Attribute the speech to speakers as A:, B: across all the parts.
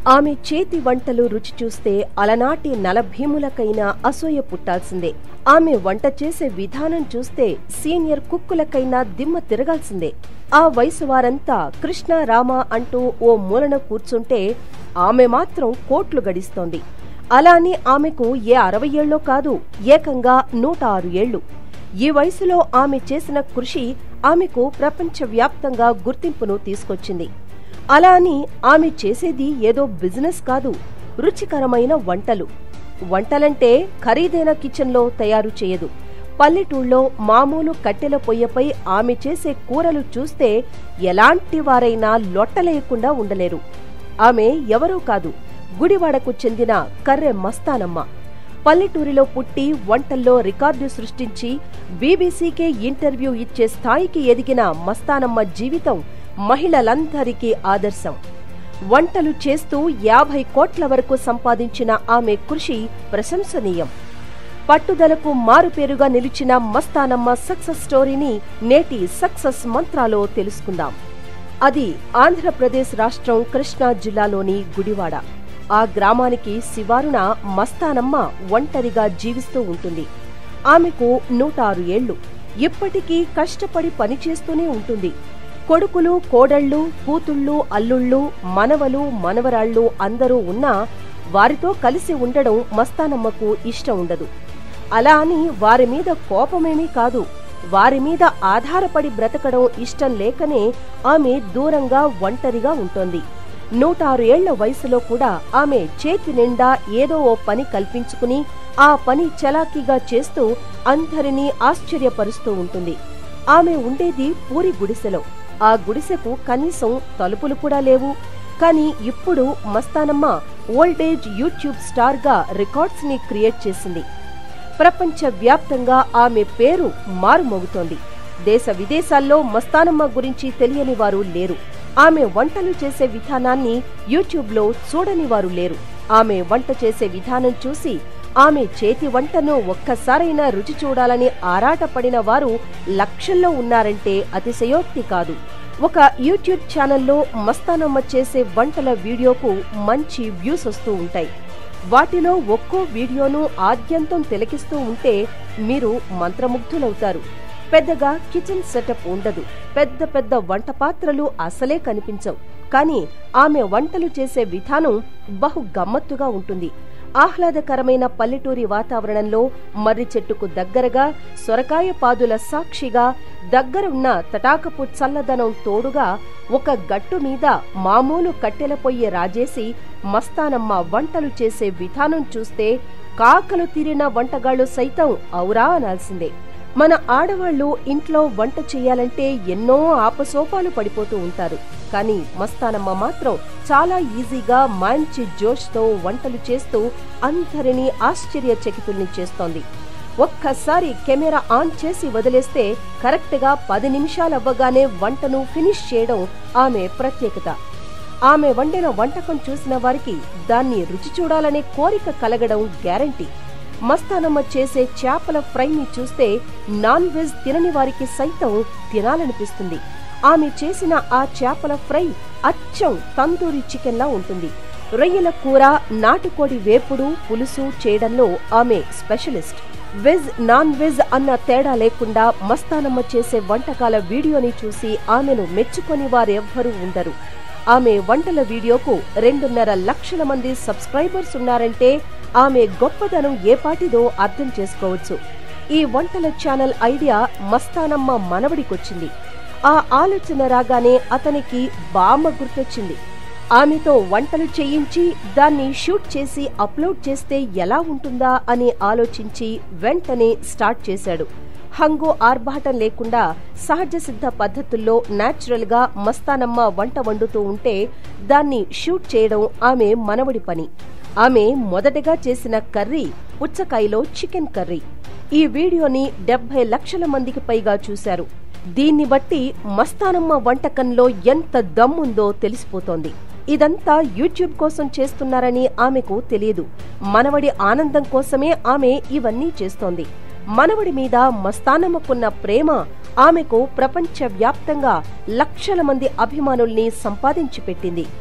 A: ఆమె చేతి వంటలు రుచి చూస్తే అలనాటి నలభీములకైనా అసూయ పుట్టాల్సిందే ఆమె వంట చేసే విధానం చూస్తే సీనియర్ కుక్కులకైనా దిమ్మ తిరగాల్సిందే ఆ వయసు వారంతా కృష్ణ రామ అంటూ ఓ మూలన కూర్చుంటే ఆమె మాత్రం కోట్లు గడిస్తోంది అలా అని ఆమెకు ఏ అరవై ఏళ్ళో కాదు ఏకంగా నూట ఆరు ఏళ్లు ఈ వయసులో ఆమె చేసిన కృషి ఆమెకు ప్రపంచవ్యాప్తంగా గుర్తింపును తీసుకొచ్చింది అలా అని ఆమె చేసేది ఏదో బిజినెస్ కాదు రుచికరమైన వంటలు వంటలంటే ఖరీదైన కిచెన్లో తయారు చేయదు పల్లెటూళ్ళలో మామూలు కట్టెల పొయ్యపై ఆమె చేసే కూరలు చూస్తే ఎలాంటి వారైనా లొట్టలేయకుండా ఉండలేరు ఆమె ఎవరూ కాదు గుడివాడకు చెందిన కర్రె మస్తానమ్మ పల్లెటూరిలో పుట్టి వంటల్లో రికార్డు సృష్టించి బీబీసీకే ఇంటర్వ్యూ ఇచ్చే స్థాయికి ఎదిగిన మస్తానమ్మ జీవితం మహిళలందరికీ ఆదర్శం వంటలు చేస్తూ యాభై కోట్ల వరకు సంపాదించిన ఆమె కృషి ప్రశంసనీయం పట్టుదలకు మారుపేరుగా నిలిచిన మస్తానమ్మ సక్సెస్ స్టోరీని నేటి సక్సెస్ మంత్రాలో తెలుసుకుందాం అది ఆంధ్రప్రదేశ్ రాష్ట్రం కృష్ణా జిల్లాలోని గుడివాడ ఆ గ్రామానికి శివారున మస్తానమ్మ ఒంటరిగా జీవిస్తూ ఉంటుంది ఆమెకు నూట ఆరు ఏళ్లు ఇప్పటికీ కష్టపడి పనిచేస్తూనే ఉంటుంది కొడుకులు కోడళ్ళు కూతుళ్ళు అల్లుళ్ళు మనవలు మనవరాళ్ళు అందరూ ఉన్నా వారితో కలిసి ఉండడం మస్తానమ్మకు ఇష్టం ఉండదు అలా అని వారి మీద కోపమేమీ కాదు వారి మీద ఆధారపడి బ్రతకడం ఇష్టం లేకనే ఆమె దూరంగా ఒంటరిగా ఉంటోంది నూట ఆరు ఏళ్ల వయసులో కూడా ఆమె చేతి నిండా ఏదో ఓ పని కల్పించుకుని ఆ పని చలాకీగా చేస్తూ అందరినీ ఆశ్చర్యపరుస్తూ ఉంటుంది ఆమె ఉండేది పూరి గుడిసెలో ఆ గుడిసెకు కనీసం తలుపులు కూడా లేవు కానీ ఇప్పుడు మస్తానమ్మ ఓల్డేజ్ యూట్యూబ్ స్టార్గా రికార్డ్స్ ని క్రియేట్ చేసింది ప్రపంచ వ్యాప్తంగా ఆమె పేరు మారుమోగుతోంది దేశ విదేశాల్లో మస్తానమ్మ గురించి తెలియని వారు లేరు ఆమె వంటలు చేసే విధానాన్ని యూట్యూబ్లో చూడని వారు లేరు ఆమె వంట చేసే విధానం చూసి ఆమె చేతి వంటను ఒక్కసారైనా రుచి చూడాలని ఆరాటపడిన వారు లక్షల్లో ఉన్నారంటే అతిశయోక్తి కాదు ఒక యూట్యూబ్ ఛానల్లో మస్తానమ్మ చేసే వంటల వీడియోకు మంచి వ్యూస్ వస్తూ ఉంటాయి వాటిలో ఒక్కో వీడియోను ఆద్యంతం తిలకిస్తూ ఉంటే మీరు మంత్రముగ్ధులవుతారు పెద్దగా కిచెన్ సెటప్ ఉండదు పెద్ద పెద్ద వంట పాత్రలు అసలే కనిపించవు కానీ ఆమె వంటలు చేసే విధానం బహు గమ్మత్తుగా ఉంటుంది ఆహ్లాదకరమైన పల్లెటూరి వాతావరణంలో మర్రి చెట్టుకు దగ్గరగా సొరకాయ పాదుల సాక్షిగా దగ్గరున్న తటాకపు చల్లదనం తోడుగా ఒక గట్టు మీద మామూలు కట్టెల పొయ్యి రాజేసి మస్తానమ్మ వంటలు చేసే విధానం చూస్తే కాకలు తీరిన వంటగాళ్లు సైతం ఔరా అనాల్సిందే మన ఆడవాళ్లు ఇంట్లో వంట చేయాలంటే ఎన్నో ఆపసోపాలు పడిపోతూ ఉంటారు కానీ మస్తానమ్మ మాత్రం చాలా ఈజీగా మంచి జోష్తో వంటలు చేస్తూ అందరినీ ఆశ్చర్యచకితుల్ని చేస్తోంది ఒక్కసారి కెమెరా ఆన్ చేసి వదిలేస్తే కరెక్ట్గా పది నిమిషాలవ్వగానే వంటను ఫినిష్ చేయడం ఆమె ప్రత్యేకత ఆమె వండిన వంటకం చూసిన వారికి దాన్ని రుచి చూడాలనే కోరిక కలగడం గ్యారంటీ మస్తానమ్మ చేసే చేపల ఫ్రైని చూస్తే నాన్ వెజ్ తినని వారికి సైతం తినాలనిపిస్తుంది ఆమె చేసిన ఆ చేపల ఫ్రై అచ్చం తందూరి చికెన్లా ఉంటుంది రొయ్యల కూర నాటుకోడి వేపుడు పులుసు చేయడంలో ఆమె స్పెషలిస్ట్ వెజ్ నాన్ వెజ్ అన్న తేడా లేకుండా మస్తానమ్మ చేసే వంటకాల వీడియోని చూసి ఆమెను మెచ్చుకొని వారెవ్వరూ ఉండరు ఆమె వంటల వీడియోకు రెండున్నర లక్షల మంది సబ్స్క్రైబర్స్ ఉన్నారంటే ఆమె గొప్పదనం ఏపాటిదో అర్థం చేసుకోవచ్చు ఈ వంటల ఛానల్ ఐడియా మస్తానమ్మ మనవడికొచ్చింది ఆ ఆలోచన రాగానే అతనికి బామ్మ గుర్తొచ్చింది ఆమెతో వంటలు చేయించి దాన్ని షూట్ చేసి అప్లోడ్ చేస్తే ఎలా ఉంటుందా అని ఆలోచించి వెంటనే స్టార్ట్ చేశాడు హంగు ఆర్భాటం లేకుండా సహజ సిద్ధ పద్ధతుల్లో నాచురల్ గా మస్తానమ్మ వంట వండుతూ ఉంటే దాన్ని షూట్ చేయడం ఆమె మనవడి పని ఆమె మొదటగా చేసిన కర్రీ పుచ్చకాయలో చికెన్ కర్రీ ఈ వీడియోని డెబ్బై లక్షల మందికి పైగా చూశారు దీన్ని బట్టి మస్తానమ్మ వంటకంలో ఎంత దమ్ముందో తెలిసిపోతోంది ఇదంతా యూట్యూబ్ కోసం చేస్తున్నారని ఆమెకు తెలియదు మనవడి ఆనందం కోసమే ఆమె ఇవన్నీ చేస్తోంది మనవడి మీద మస్తానమ్మకున్న ప్రేమ ఆమెకు ప్రపంచ వ్యాప్తంగా లక్షల మంది అభిమానుల్ని సంపాదించి పెట్టింది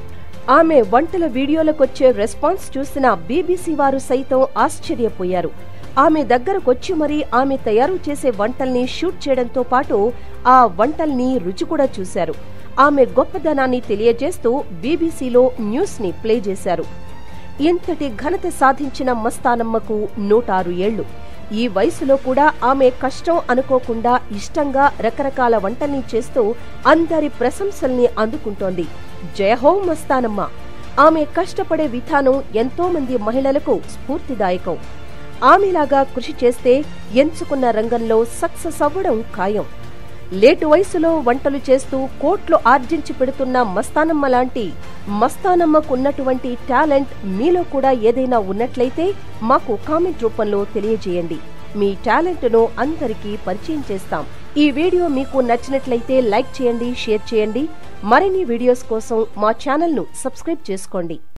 A: ఆమె వంటల వీడియోలకొచ్చే రెస్పాన్స్ చూసిన బీబీసీ వారు సైతం ఆశ్చర్యపోయారు ఆమె దగ్గరకొచ్చి మరీ ఆమె తయారు చేసే వంటల్ని షూట్ చేయడంతో పాటు ఆ వంటల్ని రుచి కూడా చూశారు ఆమె గొప్పదనాన్ని తెలియజేస్తూ బీబీసీలో న్యూస్ ని ప్లే చేశారు ఇంతటి ఘనత సాధించిన మస్తానమ్మకు నూటారు ఏళ్లు ఈ వయసులో కూడా ఆమె కష్టం అనుకోకుండా ఇష్టంగా రకరకాల వంటల్ని చేస్తూ అందరి ప్రశంసల్ని అందుకుంటోంది జయహో మస్తానమ్మ ఆమె కష్టపడే విధానం ఎంతో మంది మహిళలకు స్ఫూర్తిదాయకం ఆమెలాగా కృషి చేస్తే ఎంచుకున్న రంగంలో సక్సెస్ అవ్వడం ఖాయం లేటు వయసులో వంటలు చేస్తూ కోట్లు ఆర్జించి పెడుతున్న మస్తానమ్మ లాంటి మస్తానమ్మకున్నటువంటి టాలెంట్ మీలో కూడా ఏదైనా ఉన్నట్లయితే మాకు కామెంట్ రూపంలో తెలియజేయండి మీ టాలెంట్ను అందరికీ పరిచయం చేస్తాం ఈ వీడియో మీకు నచ్చినట్లయితే లైక్ చేయండి షేర్ చేయండి మరిన్ని వీడియోస్ కోసం మా ఛానల్ను సబ్స్క్రైబ్ చేసుకోండి